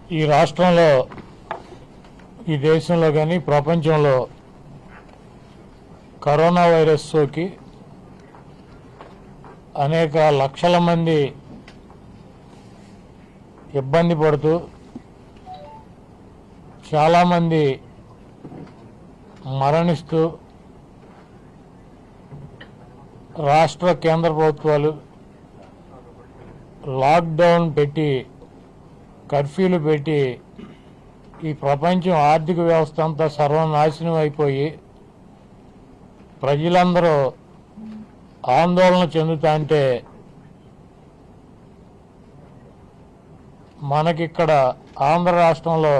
ఈ రాష్ట్రంలో ఈ దేశంలో కానీ ప్రపంచంలో కరోనా వైరస్ సోకి అనేక లక్షల మంది ఇబ్బంది పడుతూ చాలామంది మరణిస్తూ రాష్ట్ర కేంద్ర ప్రభుత్వాలు లాక్డౌన్ పెట్టి కర్ఫ్యూలు పెట్టి ఈ ప్రపంచం ఆర్థిక వ్యవస్థ అంతా సర్వనాశనం అయిపోయి ప్రజలందరూ ఆందోళన చెందుతా అంటే మనకిక్కడ ఆంధ్ర రాష్ట్రంలో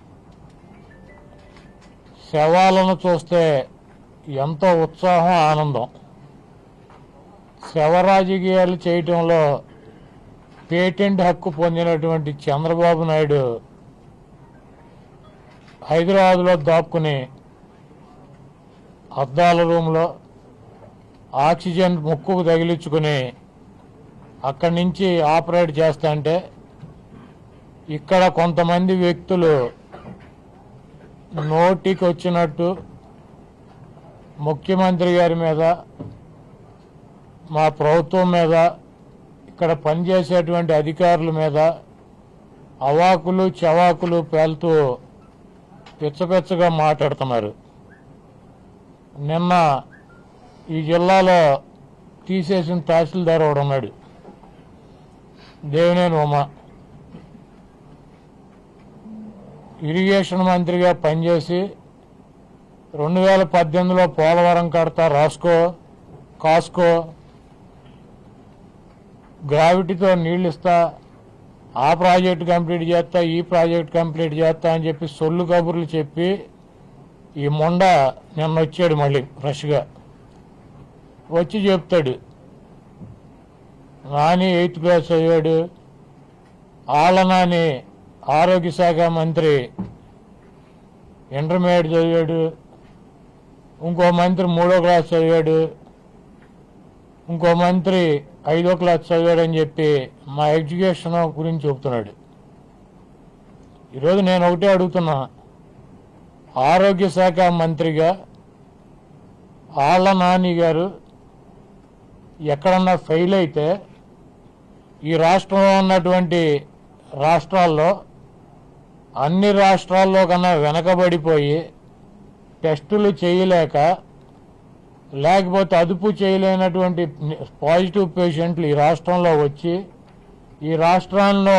శవాలను చూస్తే ఎంతో ఉత్సాహం ఆనందం శవ రాజకీయాలు చేయటంలో పేటెంట్ హక్కు పొందినటువంటి చంద్రబాబు నాయుడు హైదరాబాద్లో దాక్కుని అద్దాల రూమ్లో ఆక్సిజన్ ముక్కుకు తగిలించుకుని అక్కడి నుంచి ఆపరేట్ చేస్తా అంటే ఇక్కడ కొంతమంది వ్యక్తులు నోటికి వచ్చినట్టు ముఖ్యమంత్రి గారి మీద మా ప్రభుత్వం మీద ఇక్కడ పనిచేసేటువంటి అధికారుల మీద అవాకులు చవాకులు పేలుతూ పిచ్చపిచ్చగా మాట్లాడుతున్నారు నిన్న ఈ జిల్లాలో తీసేసిన తహసీల్దార్ ఒకడు ఉన్నాడు దేవినేని ఉమ ఇరిగేషన్ మంత్రిగా పనిచేసి రెండు వేల పద్దెనిమిదిలో పోలవరం కడతా రాస్కో కాస్కో గ్రావిటీతో నీళ్ళు ఇస్తా ఆ ప్రాజెక్ట్ కంప్లీట్ చేస్తా ఈ ప్రాజెక్ట్ కంప్లీట్ చేస్తా అని చెప్పి సొల్లు కబుర్లు చెప్పి ఈ మొండ నిన్న వచ్చాడు మళ్ళీ ఫ్రెష్గా వచ్చి చెప్తాడు నాని ఎయిత్ క్లాస్ చదివాడు ఆళ్ళ నాని ఆరోగ్య శాఖ మంత్రి ఇంటర్మీడియట్ చదివాడు ఇంకో మంత్రి మూడో క్లాస్ చదివాడు ఇంకో మంత్రి ఐదో క్లాస్ చదివాడని చెప్పి మా ఎడ్యుకేషన్ గురించి చెబుతున్నాడు ఈరోజు నేను ఒకటే అడుగుతున్నా ఆరోగ్య శాఖ మంత్రిగా ఆళ్ళ నాని గారు ఎక్కడన్నా ఫెయిల్ అయితే ఈ రాష్ట్రంలో ఉన్నటువంటి రాష్ట్రాల్లో అన్ని రాష్ట్రాల్లో కన్నా వెనకబడిపోయి టెస్టులు చేయలేక లేకపోతే అదుపు చేయలేనటువంటి పాజిటివ్ పేషెంట్లు ఈ రాష్ట్రంలో వచ్చి ఈ రాష్ట్రాల్లో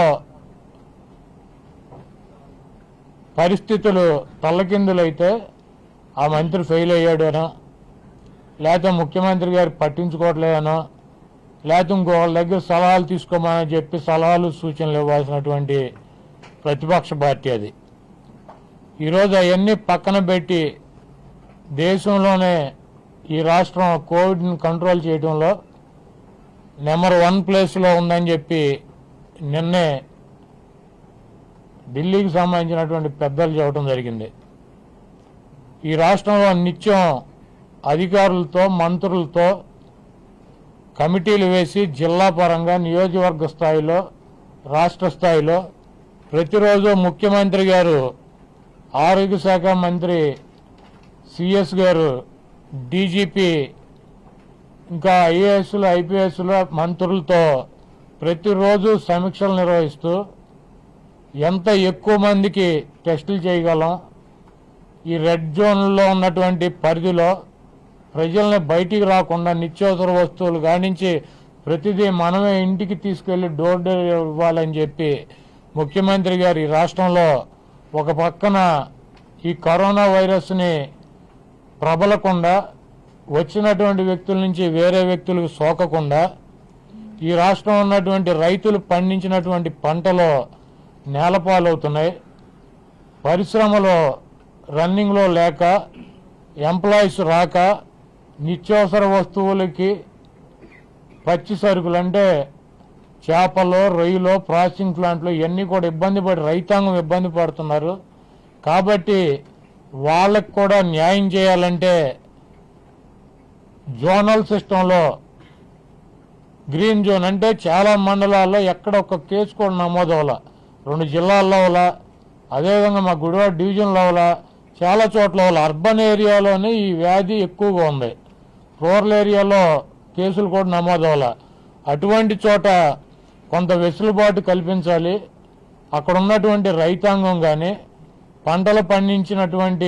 పరిస్థితులు తల్లకిందులైతే ఆ మంత్రి ఫెయిల్ అయ్యాడనో లేకపోతే ముఖ్యమంత్రి గారు పట్టించుకోవట్లేదనో లేకపోతే ఇంకొకళ్ళ దగ్గర సలహాలు తీసుకోమని చెప్పి సలహాలు సూచనలు ఇవ్వాల్సినటువంటి ప్రతిపక్ష పార్టీ అది ఈరోజు అవన్నీ పక్కన పెట్టి దేశంలోనే ఈ రాష్ట్రం కోవిడ్ని కంట్రోల్ చేయడంలో నెంబర్ వన్ ప్లేస్లో ఉందని చెప్పి నిన్నే ఢిల్లీకి సంబంధించినటువంటి పెద్దలు చెప్పడం జరిగింది ఈ రాష్ట్రంలో నిత్యం అధికారులతో మంత్రులతో కమిటీలు వేసి జిల్లా పరంగా నియోజకవర్గ స్థాయిలో రాష్ట్ర స్థాయిలో ప్రతిరోజు ముఖ్యమంత్రి గారు ఆరోగ్య శాఖ మంత్రి సిఎస్ గారు డీజీపీ ఇంకా ఐఏఎస్లు ఐపీఎస్ల మంత్రులతో ప్రతిరోజు సమీక్షలు నిర్వహిస్తూ ఎంత ఎక్కువ మందికి టెస్టులు చేయగలం ఈ రెడ్ జోన్లో ఉన్నటువంటి పరిధిలో ప్రజల్ని బయటికి రాకుండా నిత్యావసర వస్తువులు కానించి ప్రతిదీ మనమే ఇంటికి తీసుకెళ్లి డోర్ డెలివరీ ఇవ్వాలని చెప్పి ముఖ్యమంత్రి గారు ఈ రాష్ట్రంలో ఒక పక్కన ఈ కరోనా వైరస్ని ప్రబలకుండా వచ్చినటువంటి వ్యక్తుల నుంచి వేరే వ్యక్తులకు సోకకుండా ఈ రాష్ట్రం ఉన్నటువంటి రైతులు పండించినటువంటి పంటలో నేలపాలవుతున్నాయి పరిశ్రమలో రన్నింగ్లో లేక ఎంప్లాయీస్ రాక నిత్యావసర వస్తువులకి పచ్చి సరుకులు అంటే చేపలు రొయ్యలు ప్రాసెసింగ్ ప్లాంట్లు ఇవన్నీ కూడా ఇబ్బంది పడి రైతాంగం ఇబ్బంది పడుతున్నారు కాబట్టి వాళ్ళకు కూడా న్యాయం చేయాలంటే జోనల్ సిస్టంలో గ్రీన్ జోన్ అంటే చాలా మండలాల్లో ఎక్కడ ఒక కేసు కూడా నమోదవల రెండు జిల్లాల్లో వల్ల అదేవిధంగా మా గుడివాడ డివిజన్ లోపల చాలా చోట్ల వల్ల అర్బన్ ఏరియాలోనే ఈ వ్యాధి ఎక్కువగా ఉంది రూరల్ ఏరియాలో కేసులు కూడా నమోదు అవ్వాల అటువంటి చోట కొంత వెసులుబాటు కల్పించాలి అక్కడ ఉన్నటువంటి రైతాంగం కానీ పంటలు పండించినటువంటి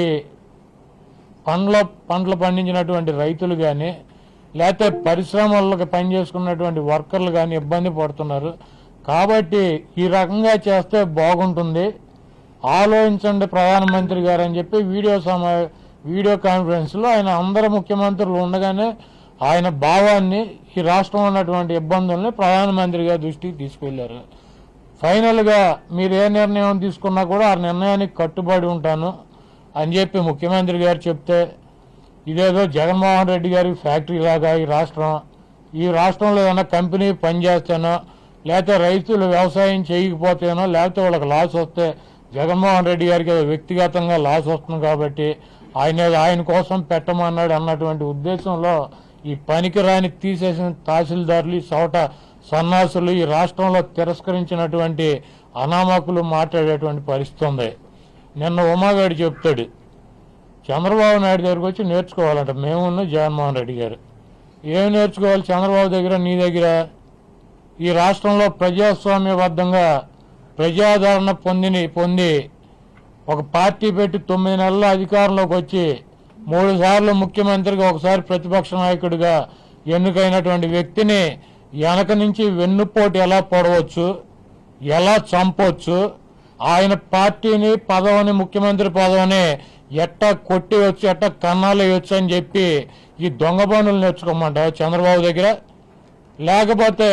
పండ్ల పంటలు పండించినటువంటి రైతులు కానీ లేకపోతే పరిశ్రమలకు పనిచేసుకున్నటువంటి వర్కర్లు కానీ ఇబ్బంది పడుతున్నారు కాబట్టి ఈ రకంగా చేస్తే బాగుంటుంది ఆలోచించండి ప్రధానమంత్రి గారు అని చెప్పి వీడియో సమా వీడియో కాన్ఫరెన్స్లో ఆయన అందరు ముఖ్యమంత్రులు ఉండగానే ఆయన భావాన్ని ఈ రాష్ట్రంలో ఉన్నటువంటి ఇబ్బందుల్ని ప్రధానమంత్రి గారి దృష్టికి తీసుకెళ్లారు ఫైనల్గా మీరు ఏ నిర్ణయం తీసుకున్నా కూడా ఆ నిర్ణయానికి కట్టుబడి ఉంటాను అని చెప్పి ముఖ్యమంత్రి గారు చెప్తే ఇదేదో జగన్మోహన్ రెడ్డి గారి ఫ్యాక్టరీ లాగా ఈ రాష్ట్రం ఈ రాష్ట్రంలో ఏదైనా కంపెనీ పనిచేస్తేనో లేకపోతే రైతులు వ్యవసాయం చేయకపోతేనో లేకపోతే వాళ్ళకి లాస్ వస్తే జగన్మోహన్ రెడ్డి గారికి ఏదో వ్యక్తిగతంగా లాస్ వస్తుంది కాబట్టి ఆయన ఏదో ఆయన కోసం పెట్టమన్నాడు అన్నటువంటి ఉద్దేశంలో ఈ పనికిరాని తీసేసిన తహసీల్దారులు ఈ సౌట సన్నాసులు ఈ రాష్ట్రంలో తిరస్కరించినటువంటి అనామకులు మాట్లాడేటువంటి పరిస్థితి ఉంది నిన్న ఉమాగాడు చెప్తాడు చంద్రబాబు నాయుడు దగ్గరకు వచ్చి నేర్చుకోవాలంట మేమున్న జగన్మోహన్ రెడ్డి గారు ఏం నేర్చుకోవాలి చంద్రబాబు దగ్గర నీ దగ్గర ఈ రాష్ట్రంలో ప్రజాస్వామ్యబద్ధంగా ప్రజాదరణ పొందిని పొంది ఒక పార్టీ పెట్టి తొమ్మిది నెలల అధికారంలోకి వచ్చి మూడు సార్లు ముఖ్యమంత్రిగా ఒకసారి ప్రతిపక్ష నాయకుడిగా ఎన్నికైనటువంటి వ్యక్తిని వెనక నుంచి వెన్నుపోటు ఎలా పొడవచ్చు ఎలా చంపొచ్చు ఆయన పార్టీని పదవిని ముఖ్యమంత్రి పదవిని ఎట్టా కొట్టి వచ్చి ఎట్టా కన్నాలేయొచ్చు అని చెప్పి ఈ దొంగ పనులు నేర్చుకోమంటావు చంద్రబాబు దగ్గర లేకపోతే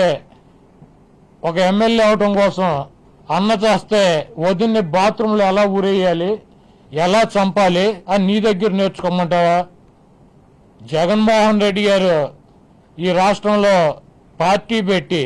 ఒక ఎమ్మెల్యే అవటం కోసం అన్న చేస్తే వదిన్ని బాత్రూంలో ఎలా ఊరేయాలి ఎలా చంపాలి అని నీ దగ్గర నేర్చుకోమంటావా జగన్మోహన్ రెడ్డి గారు ఈ రాష్ట్రంలో పార్టీ పెట్టి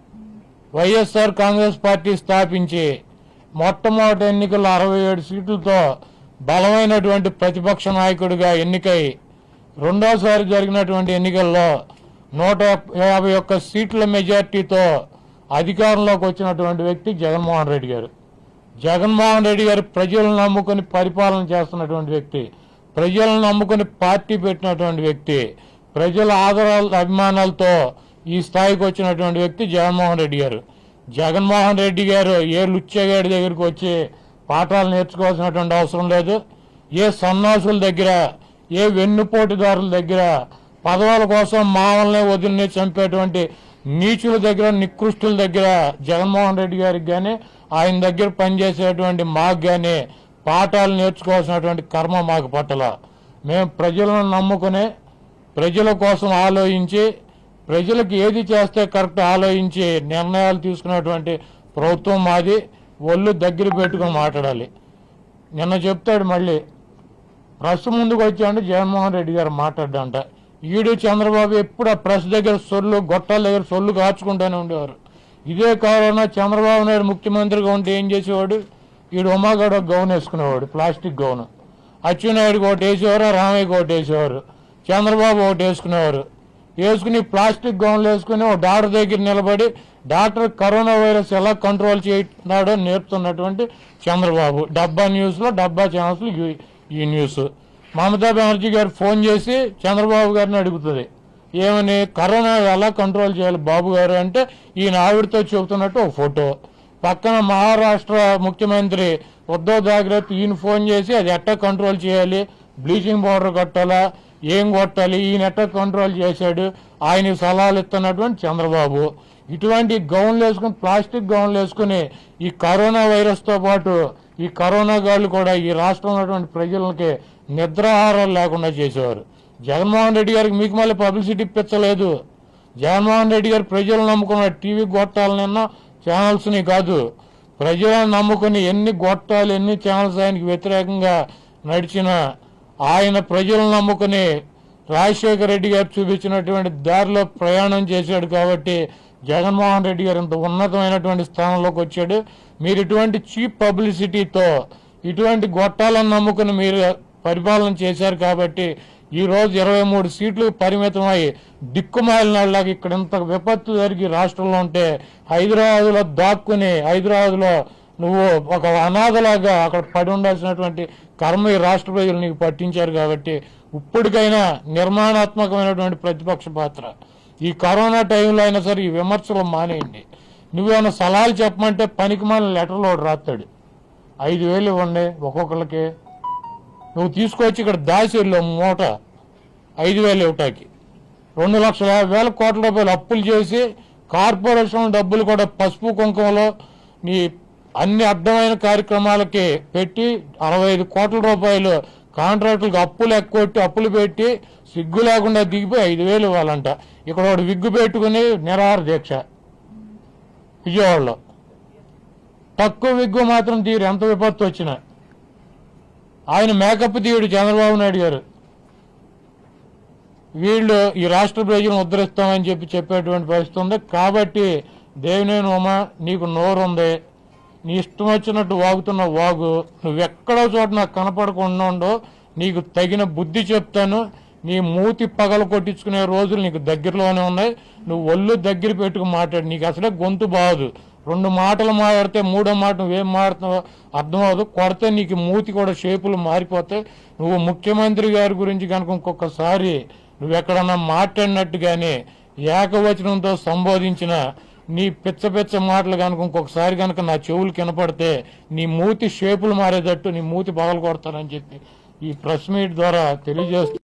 వైఎస్ఆర్ కాంగ్రెస్ పార్టీ స్థాపించి మొట్టమొదటి ఎన్నికల్లో అరవై ఏడు సీట్లతో బలమైనటువంటి ప్రతిపక్ష నాయకుడిగా ఎన్నికై రెండోసారి జరిగినటువంటి ఎన్నికల్లో నూట యాభై ఒక్క సీట్ల మెజార్టీతో అధికారంలోకి వచ్చినటువంటి వ్యక్తి జగన్మోహన్ రెడ్డి గారు జగన్మోహన్ రెడ్డి గారు ప్రజలను నమ్ముకుని పరిపాలన చేస్తున్నటువంటి వ్యక్తి ప్రజలను నమ్ముకుని పార్టీ పెట్టినటువంటి వ్యక్తి ప్రజల ఆదరాల అభిమానాలతో ఈ స్థాయికి వచ్చినటువంటి వ్యక్తి జగన్మోహన్ రెడ్డి గారు జగన్మోహన్ రెడ్డి గారు ఏ లుచ్చగాడి దగ్గరికి వచ్చి పాఠాలు నేర్చుకోవాల్సినటువంటి అవసరం లేదు ఏ సన్నాసుల దగ్గర ఏ వెన్నుపోటుదారుల దగ్గర పదవుల కోసం మామల్ని వదిలిని చంపేటువంటి నీచుల దగ్గర నికృష్టుల దగ్గర జగన్మోహన్ రెడ్డి గారికి కానీ ఆయన దగ్గర పనిచేసేటువంటి మాకు కానీ పాఠాలు నేర్చుకోవాల్సినటువంటి కర్మ మాకు పట్టల మేము ప్రజలను నమ్ముకుని ప్రజల కోసం ఆలోచించి ప్రజలకు ఏది చేస్తే కరెక్ట్ ఆలోచించి నిర్ణయాలు తీసుకున్నటువంటి ప్రభుత్వం మాది ఒళ్ళు దగ్గర పెట్టుకుని మాట్లాడాలి నిన్న చెప్తాడు మళ్ళీ ప్రెస్ ముందుకు వచ్చాడు జగన్మోహన్ రెడ్డి గారు మాట్లాడంట ఈడు చంద్రబాబు ఎప్పుడు ఆ ప్రెస్ దగ్గర సొల్లు గొట్టాల దగ్గర సొల్లు కాచుకుంటూనే ఉండేవారు ఇదే కరోనా చంద్రబాబు నాయుడు ముఖ్యమంత్రిగా ఉంటే ఏం చేసేవాడు ఈడు ఉమాగడ గౌన్ వేసుకునేవాడు ప్లాస్టిక్ గౌన్ అచ్చెన్నాయుడికి ఒకటి వేసేవారు రామయ్యకి ఒకటి వేసేవారు చంద్రబాబు ఒకటి వేసుకునేవారు వేసుకుని ప్లాస్టిక్ గౌన్లు వేసుకుని ఒక డాక్టర్ దగ్గర నిలబడి డాక్టర్ కరోనా వైరస్ ఎలా కంట్రోల్ చేస్తున్నాడో నేర్పుతున్నటువంటి చంద్రబాబు డబ్బా న్యూస్లో డబ్బా ఛానల్స్లో ఈ- ఈ న్యూస్ మమతా బెనర్జీ గారు ఫోన్ చేసి చంద్రబాబు గారిని అడుగుతుంది ఏమని కరోనా ఎలా కంట్రోల్ చేయాలి బాబు గారు అంటే ఈయన ఆవిడతో చెబుతున్నట్టు ఒక ఫోటో పక్కన మహారాష్ట్ర ముఖ్యమంత్రి ఉద్ధవ్ థాకరే ఈయన ఫోన్ చేసి అది ఎట్టా కంట్రోల్ చేయాలి బ్లీచింగ్ పౌడర్ కొట్టాలా ఏం కొట్టాలి ఈయన ఎట్టా కంట్రోల్ చేశాడు ఆయన సలహాలు ఇస్తున్నటువంటి చంద్రబాబు ఇటువంటి గౌన్లు వేసుకుని ప్లాస్టిక్ గౌన్లు వేసుకుని ఈ కరోనా వైరస్ తో పాటు ఈ కరోనా గాళ్ళు కూడా ఈ రాష్ట్రంలో ఉన్నటువంటి ప్రజలకి నిద్రాహారాలు లేకుండా చేసేవారు జగన్మోహన్ రెడ్డి గారికి మీకు మళ్ళీ పబ్లిసిటీ ఇప్పించలేదు జగన్మోహన్ రెడ్డి గారు ప్రజలు నమ్ముకున్న టీవీ గొట్టాలనన్నా ఛానల్స్ని కాదు ప్రజలను నమ్ముకుని ఎన్ని గొట్టాలు ఎన్ని ఛానల్స్ ఆయనకి వ్యతిరేకంగా నడిచిన ఆయన ప్రజలను నమ్ముకుని రాజశేఖర రెడ్డి గారు చూపించినటువంటి దారిలో ప్రయాణం చేశాడు కాబట్టి జగన్మోహన్ రెడ్డి గారు ఇంత ఉన్నతమైనటువంటి స్థానంలోకి వచ్చాడు మీరు ఇటువంటి చీప్ పబ్లిసిటీతో ఇటువంటి గొట్టాలను నమ్ముకుని మీరు పరిపాలన చేశారు కాబట్టి ఈ రోజు ఇరవై మూడు సీట్లు పరిమితమై దిక్కుమాలినాళ్ళకి ఇక్కడ ఇంత విపత్తు జరిగి రాష్ట్రంలో ఉంటే హైదరాబాద్లో దాక్కుని హైదరాబాద్లో నువ్వు ఒక అనాథలాగా అక్కడ పడి ఉండాల్సినటువంటి కర్మ ఈ రాష్ట్ర ప్రజలు నీకు పట్టించారు కాబట్టి ఇప్పటికైనా నిర్మాణాత్మకమైనటువంటి ప్రతిపక్ష పాత్ర ఈ కరోనా టైంలో అయినా సరే ఈ విమర్శలు మానేయండి నువ్వేమైనా సలహాలు చెప్పమంటే పనికి మన లెటర్లో ఒకడు రాస్తాడు ఐదు వేలు ఇవ్వండి ఒక్కొక్కరికి నువ్వు తీసుకొచ్చి ఇక్కడ దాసిలో మూట ఐదు వేలు ఇవ్వటానికి రెండు లక్షల యాభై వేల కోట్ల రూపాయలు అప్పులు చేసి కార్పొరేషన్ డబ్బులు కూడా పసుపు కుంకుమలో నీ అన్ని అడ్డమైన కార్యక్రమాలకి పెట్టి అరవై ఐదు కోట్ల రూపాయలు కాంట్రాక్టులకు అప్పులు ఎక్కువట్టి అప్పులు పెట్టి సిగ్గు లేకుండా దిగిపోయి ఐదు వేలు ఇవ్వాలంట ఇక్కడ ఒకడు విగ్గు పెట్టుకుని నిరాహార దీక్ష విజయవాడలో తక్కువ విగ్గు మాత్రం తీరు ఎంత విపత్తు వచ్చినా ఆయన మేకప్ తీయుడు చంద్రబాబు నాయుడు గారు వీళ్ళు ఈ రాష్ట్ర ప్రజలను ఉద్ధరిస్తామని చెప్పి చెప్పేటువంటి పరిస్థితి ఉంది కాబట్టి దేవినేని ఉమా నీకు నోరు ఉంది నీ ఇష్టం వచ్చినట్టు వాగుతున్న వాగు నువ్వెక్కడో చోట నాకు కనపడకుండా ఉండో నీకు తగిన బుద్ధి చెప్తాను నీ మూతి పగల కొట్టించుకునే రోజులు నీకు దగ్గరలోనే ఉన్నాయి నువ్వు ఒళ్ళు దగ్గర పెట్టుకు మాట్లాడు నీకు అసలే గొంతు బాగదు రెండు మాటలు మాట్లాడితే మూడో మాట నువ్వేం మాట్లాడుతున్నావో అర్థం అవ్వదు కొడితే నీకు మూతి కూడా షేపులు మారిపోతాయి నువ్వు ముఖ్యమంత్రి గారి గురించి కనుక ఇంకొకసారి నువ్వు ఎక్కడన్నా మాట్లాడినట్టుగానే ఏకవచనంతో సంబోధించిన నీ పిచ్చ పిచ్చ మాటలు కనుక ఇంకొకసారి కనుక నా చెవులు కనపడితే నీ మూతి షేపులు మారేటట్టు నీ మూతి పగలు కొడతానని చెప్పి ఈ ప్రెస్ మీట్ ద్వారా తెలియజేస్తూ